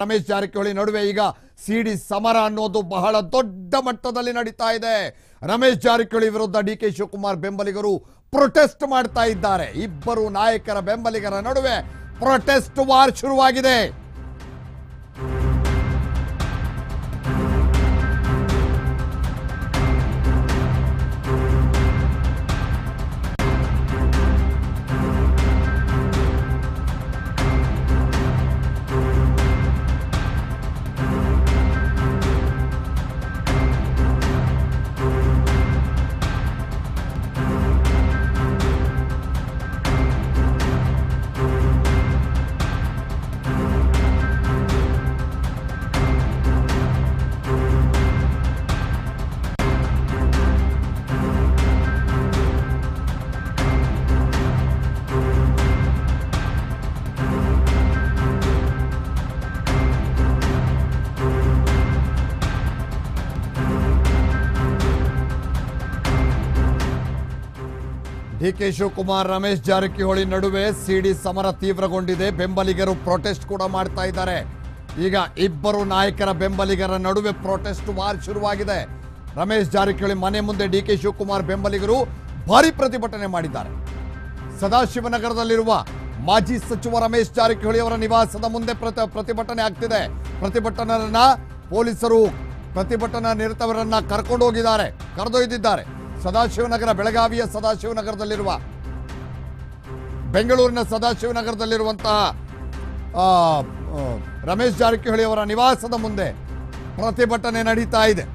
ರಮೇಶ್ ಜಾರಕಿಹೊಳಿ ನಡುವೆ ಈಗ ಸಿಡಿ ಸಮರ ಅನ್ನೋದು ಬಹಳ ದೊಡ್ಡ ಮಟ್ಟದಲ್ಲಿ ನಡೀತಾ ಇದೆ ರಮೇಶ್ ಜಾರಕಿಹೊಳಿ ವಿರುದ್ಧ ಡಿ ಕೆ ಶಿವಕುಮಾರ್ ಬೆಂಬಲಿಗರು ಪ್ರೊಟೆಸ್ಟ್ ಮಾಡ್ತಾ ಇದ್ದಾರೆ ಇಬ್ಬರು ನಾಯಕರ ಬೆಂಬಲಿಗರ ನಡುವೆ ಪ್ರೊಟೆಸ್ಟ್ ವಾರ್ ಶುರುವಾಗಿದೆ ಡಿ ಕೆ ಶಿವಕುಮಾರ್ ರಮೇಶ್ ಜಾರಕಿಹೊಳಿ ನಡುವೆ ಸಿಡಿ ಸಮರ ತೀವ್ರಗೊಂಡಿದೆ ಬೆಂಬಲಿಗರು ಪ್ರೊಟೆಸ್ಟ್ ಕೂಡ ಮಾಡ್ತಾ ಇದ್ದಾರೆ ಈಗ ಇಬ್ಬರು ನಾಯಕರ ಬೆಂಬಲಿಗರ ನಡುವೆ ಪ್ರೊಟೆಸ್ಟ್ ವಾರ್ ಶುರುವಾಗಿದೆ ರಮೇಶ್ ಜಾರಕಿಹೊಳಿ ಮನೆ ಮುಂದೆ ಡಿ ಕೆ ಶಿವಕುಮಾರ್ ಬೆಂಬಲಿಗರು ಭಾರಿ ಪ್ರತಿಭಟನೆ ಮಾಡಿದ್ದಾರೆ ಸದಾಶಿವನಗರದಲ್ಲಿರುವ ಮಾಜಿ ಸಚಿವ ರಮೇಶ್ ಜಾರಕಿಹೊಳಿ ಅವರ ನಿವಾಸದ ಮುಂದೆ ಪ್ರತ- ಪ್ರತಿಭಟನೆ ಆಗ್ತಿದೆ ಪ್ರತಿಭಟನರನ್ನ ಪೊಲೀಸರು ಪ್ರತಿಭಟನಾ ನಿರತವರನ್ನ ಕರ್ಕೊಂಡು ಹೋಗಿದ್ದಾರೆ ಕರೆದೊಯ್ದಿದ್ದಾರೆ ಸದಾಶಿವನಗರ ಬೆಳಗಾವಿಯ ಸದಾಶಿವನಗರದಲ್ಲಿರುವ ಬೆಂಗಳೂರಿನ ಸದಾಶಿವನಗರದಲ್ಲಿರುವಂತಹ ಆ, ಆ, ರಮೇಶ್ ಜಾರಕಿಹೊಳಿ ಅವರ ನಿವಾಸದ ಮುಂದೆ ಪ್ರತಿಭಟನೆ ನಡೀತಾ ಇದೆ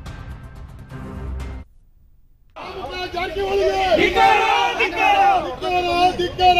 ಜಾರಕಿಹೊಳಿಗೆ ಧಿಕ್ಕಾರ, ಧಿಕ್ಕಾರ. ಧಿಕ್ಕಾರ, ಧಿಕ್ಕಾರ.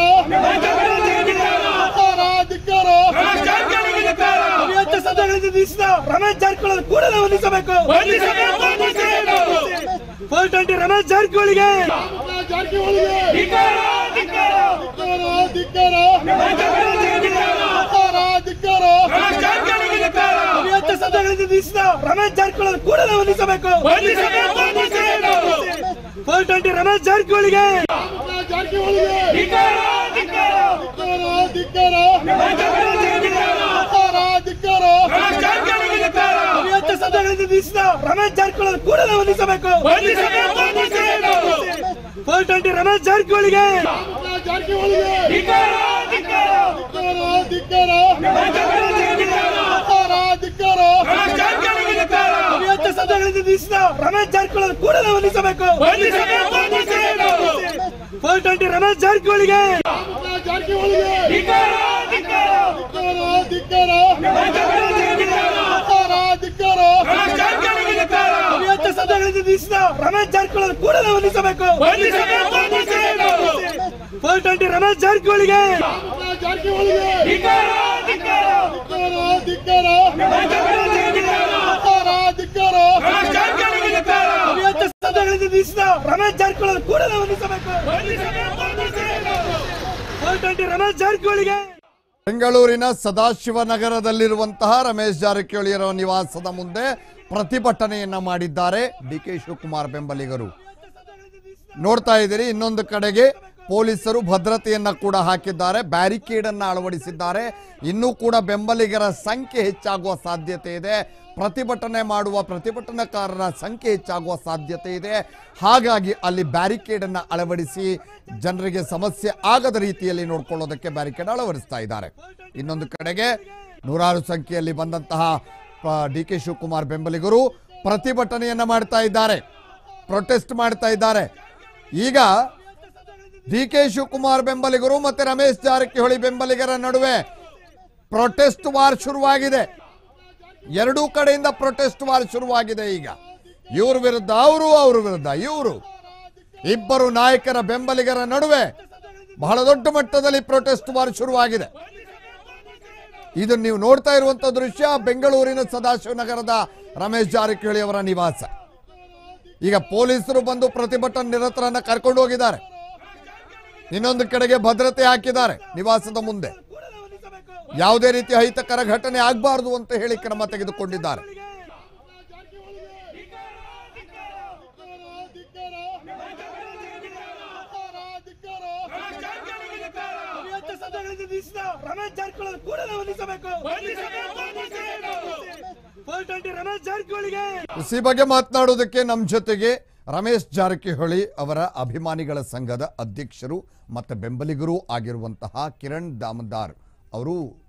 ಧಿಕ್ಕಾರ, ಧಿಕ್ಕಾರ. ರಮೇಶ್ ಜಾರಕಿಹೊಳಿಗೆ ಧಿಕ್ಕಾರ. ಅವಿಭಕ್ತ ಸದನದಲ್ಲಿ ನಿಲ್ಲಿಸಿದ ರಮೇಶ್ ಜಾರಕಿಹೊಳಿ ಕೂಡಲೇ ಬಂಧಿಸಬೇಕು ಬಂಧಿಸಬೇಕು, ಬಂಧಿಸಬೇಕು. ಫೋರ್ ಟ್ವೆಂಟಿ ರಮೇಶ್ ಜಾರಕಿಹೊಳಿಗೆ ಜಾರಕಿಹೊಳಿಗೆ ಧಿಕ್ಕಾರ, ಧಿಕ್ಕಾರ. ಧಿಕ್ಕಾರ, ಧಿಕ್ಕಾರ. ರಮೇಶ್ ಜಾರಕಿಹೊಳಿಗೆ ಧಿಕ್ಕಾರ. ಧಿಕ್ಕಾರ, ಧಿಕ್ಕಾರ. ರಮೇಶ್ ಜಾರಕಿಹೊಳಿಗೆ ಧಿಕ್ಕಾರ. ಅವಿಭಕ್ತ ಸದನದಲ್ಲಿ ನಿಲ್ಲಿಸಿದ ರಮೇಶ್ ಜಾರಕಿಹೊಳಿ ಕೂಡಲೇ ಬಂಧಿಸಬೇಕು ಬಂಧಿಸಬೇಕು, ಬಂಧಿಸಬೇಕು. ಫೋರ್ ಟ್ವೆಂಟಿ ರಮೇಶ್ ಜಾರಕಿಹೊಳಿಗೆ ಜಾರಕಿಹೊಳಿಗೆ ಧಿಕ್ಕಾರ, ಧಿಕ್ಕಾರ. ಧಿಕ್ಕಾರ, ಧಿಕ್ಕಾರ. ರಮೇಶ್ ಜಾರಕಿಹೊಳಿಗೆ ಧಿಕ್ಕಾರ. ಧಿಕ್ಕಾರ, ಧಿಕ್ಕಾರ. ರಮೇಶ್ ಜಾರಕಿಹೊಳಿಗೆ ಧಿಕ್ಕಾರ. ಅವಿಭಕ್ತ ಸದನದಲ್ಲಿ ನಿಲ್ಲಿಸಿದ ರಮೇಶ್ ಜಾರಕಿಹೊಳಿ ಕೂಡಲೇ ಬಂಧಿಸಬೇಕು ಬಂಧಿಸಬೇಕು, ಬಂಧಿಸಬೇಕು. ಫೋರ್ ಟ್ವೆಂಟಿ ರಮೇಶ್ ಜಾರಕಿಹೊಳಿಗೆ ಜಾರಕಿಹೊಳಿಗೆ ಧಿಕ್ಕಾರ, ಧಿಕ್ಕಾರ. ಧಿಕ್ಕಾರ, ಧಿಕ್ಕಾರ. ರಮೇಶ್ ಜಾರಕಿಹೊಳಿಗೆ ಧಿಕ್ಕಾರ. ಧಿಕ್ಕಾರ, ಧಿಕ್ಕಾರ. ರಮೇಶ್ ಜಾರಕಿಹೊಳಿಗೆ ಧಿಕ್ಕಾರ. ಅವಿಭಕ್ತ ಸದನದಲ್ಲಿ ನಿಲ್ಲಿಸಿದ ರಮೇಶ್ ಜಾರಕಿಹೊಳಿ ಕೂಡಲೇ ಬಂಧಿಸಬೇಕು ಬಂಧಿಸಬೇಕು, ಬಂಧಿಸಬೇಕು. ಫೋರ್ ಟ್ವೆಂಟಿ ರಮೇಶ್ ಜಾರಕಿಹೊಳಿಗೆ ಜಾರಕಿಹೊಳಿಗೆ ಧಿಕ್ಕಾರ, ಧಿಕ್ಕಾರ. ಧಿಕ್ಕಾರ, ಧಿಕ್ಕಾರ. ರಮೇಶ್ ಜಾರಕಿಹೊಳಿಗೆ ಧಿಕ್ಕಾರ. ಧಿಕ್ಕಾರ, ಧಿಕ್ಕಾರ. ರಮೇಶ್ ಜಾರಕಿಹೊಳಿಗೆ ಧಿಕ್ಕಾರ. ಅವಿಭಕ್ತ ಸದನದಲ್ಲಿ ನಿಲ್ಲಿಸಿದ ರಮೇಶ್ ಜಾರಕಿಹೊಳಿ ಕೂಡಲೇ ಬಂಧಿಸಬೇಕು ಬಂಧಿಸಬೇಕು, ಬಂಧಿಸಬೇಕು. ಫೋರ್ ಟ್ವೆಂಟಿ ರಮೇಶ್ ಜಾರಕಿಹೊಳಿಗೆ ಜಾರಕಿಹೊಳಿಗೆ ಧಿಕ್ಕಾರ, ಧಿಕ್ಕಾರ. ಧಿಕ್ಕಾರ, ಧಿಕ್ಕಾರ. ರಮೇಶ್ ಜಾರಕಿಹೊಳಿಗೆ ಧಿಕ್ಕಾರ. ಧಿಕ್ಕಾರ, ಧಿಕ್ಕಾರ. ರಮೇಶ್ ಜಾರಕಿಹೊಳಿಗೆ ಧಿಕ್ಕಾರ. ಅವಿಭಕ್ತ ಸದನದಲ್ಲಿ ನಿಲ್ಲಿಸಿದ ರಮೇಶ್ ಜಾರಕಿಹೊಳಿ ಕೂಡಲೇ ಬಂಧಿಸಬೇಕು ಬಂಧಿಸಬೇಕು, ಬಂಧಿಸಬೇಕು. ಫೋರ್ ಟ್ವೆಂಟಿ ರಮೇಶ್ ಜಾರಕಿಹೊಳಿಗೆ ಬೆಂಗಳೂರಿನ ಸದಾಶಿವನಗರದಲ್ಲಿರುವಂತಹ ರಮೇಶ್ ಜಾರಕಿಹೊಳಿಯವರ ನಿವಾಸದ ಮುಂದೆ ಪ್ರತಿಭಟನೆಯನ್ನ ಮಾಡಿದ್ದಾರೆ ಡಿ ಕೆ ಶಿವಕುಮಾರ್ ಬೆಂಬಲಿಗರು ನೋಡ್ತಾ ಇದ್ದೀರಿ ಇನ್ನೊಂದು ಕಡೆಗೆ ಪೊಲೀಸರು ಭದ್ರತೆಯನ್ನ ಕೂಡ ಹಾಕಿದ್ದಾರೆ ಬ್ಯಾರಿಕೇಡ್ ಅನ್ನ ಅಳವಡಿಸಿದ್ದಾರೆ ಇನ್ನೂ ಕೂಡ ಬೆಂಬಲಿಗರ ಸಂಖ್ಯೆ ಹೆಚ್ಚಾಗುವ ಸಾಧ್ಯತೆ ಇದೆ ಪ್ರತಿಭಟನೆ ಮಾಡುವ ಪ್ರತಿಭಟನಾಕಾರರ ಸಂಖ್ಯೆ ಹೆಚ್ಚಾಗುವ ಸಾಧ್ಯತೆ ಇದೆ ಹಾಗಾಗಿ ಅಲ್ಲಿ ಬ್ಯಾರಿಕೇಡ್ ಅನ್ನ ಅಳವಡಿಸಿ ಜನರಿಗೆ ಸಮಸ್ಯೆ ಆಗದ ರೀತಿಯಲ್ಲಿ ನೋಡ್ಕೊಳ್ಳೋದಕ್ಕೆ ಬ್ಯಾರಿಕೇಡ್ ಅಳವಡಿಸ್ತಾ ಇದ್ದಾರೆ ಇನ್ನೊಂದು ಕಡೆಗೆ ನೂರಾರು ಸಂಖ್ಯೆಯಲ್ಲಿ ಬಂದಂತಹ ಡಿ ಕೆ ಶಿವಕುಮಾರ್ ಬೆಂಬಲಿಗರು ಪ್ರತಿಭಟನೆಯನ್ನ ಮಾಡ್ತಾ ಇದ್ದಾರೆ ಪ್ರೊಟೆಸ್ಟ್ ಮಾಡ್ತಾ ಇದ್ದಾರೆ ಈಗ ಡಿ ಕೆ ಶಿವಕುಮಾರ್ ಬೆಂಬಲಿಗರು ಮತ್ತೆ ರಮೇಶ್ ಜಾರಕಿಹೊಳಿ ಬೆಂಬಲಿಗರ ನಡುವೆ ಪ್ರೊಟೆಸ್ಟ್ ವಾರ್ ಶುರುವಾಗಿದೆ ಎರಡೂ ಕಡೆಯಿಂದ ಪ್ರೊಟೆಸ್ಟ್ ವಾರ್ ಶುರುವಾಗಿದೆ ಈಗ ಇವ್ರ ವಿರುದ್ಧ ಅವರು ಅವ್ರ ವಿರುದ್ಧ ಇವರು ಇಬ್ಬರು ನಾಯಕರ ಬೆಂಬಲಿಗರ ನಡುವೆ ಬಹಳ ದೊಡ್ಡ ಮಟ್ಟದಲ್ಲಿ ಪ್ರೊಟೆಸ್ಟ್ ವಾರ್ ಶುರುವಾಗಿದೆ ಇದು ನೀವು ನೋಡ್ತಾ ಇರುವಂತ ದೃಶ್ಯ ಬೆಂಗಳೂರಿನ ಸದಾಶಿವನಗರದ ರಮೇಶ್ ಜಾರಕಿಹೊಳಿ ಅವರ ನಿವಾಸ ಈಗ ಪೊಲೀಸರು ಬಂದು ಪ್ರತಿಭಟನಾ ನಿರತರನ್ನ ಕರ್ಕೊಂಡು ಹೋಗಿದ್ದಾರೆ ಇನ್ನೊಂದು ಕಡೆಗೆ ಭದ್ರತೆ ಹಾಕಿದ್ದಾರೆ ನಿವಾಸದ ಮುಂದೆ ಯಾವುದೇ ರೀತಿ ಅಹಿತಕರ ಘಟನೆ ಆಗಬಾರದು ಅಂತ ಹೇಳಿ ಕ್ರಮ ತೆಗೆದುಕೊಂಡಿದ್ದಾರೆ ಅವಿಭಕ್ತ ಸದನದಲ್ಲಿ ನಿಲ್ಲಿಸಿದ ರಮೇಶ್ ಜಾರಕಿಹೊಳಿ ಕೂಡಲೇ ಬಂಧಿಸಬೇಕು ಬಂಧಿಸಬೇಕು, ಬಂಧಿಸಬೇಕು. ಫೋರ್ ಟ್ವೆಂಟಿ ರಮೇಶ್ ಜಾರಕಿಹೊಳಿಗೆ ಈ ಬಗ್ಗೆ ಮಾತನಾಡೋದಕ್ಕೆ ನಮ್ಮ ಜೊತೆಗೆ ರಮೇಶ್ ಜಾರಕಿಹೊಳಿ ಅವರ ಅಭಿಮಾನಿಗಳ ಸಂಘದ ಅಧ್ಯಕ್ಷರು ಮತ್ತು ಬೆಂಬಲಿಗರೂ ಆಗಿರುವಂತಹ ಕಿರಣ್ ದಾಮದಾರ್ ಅವರು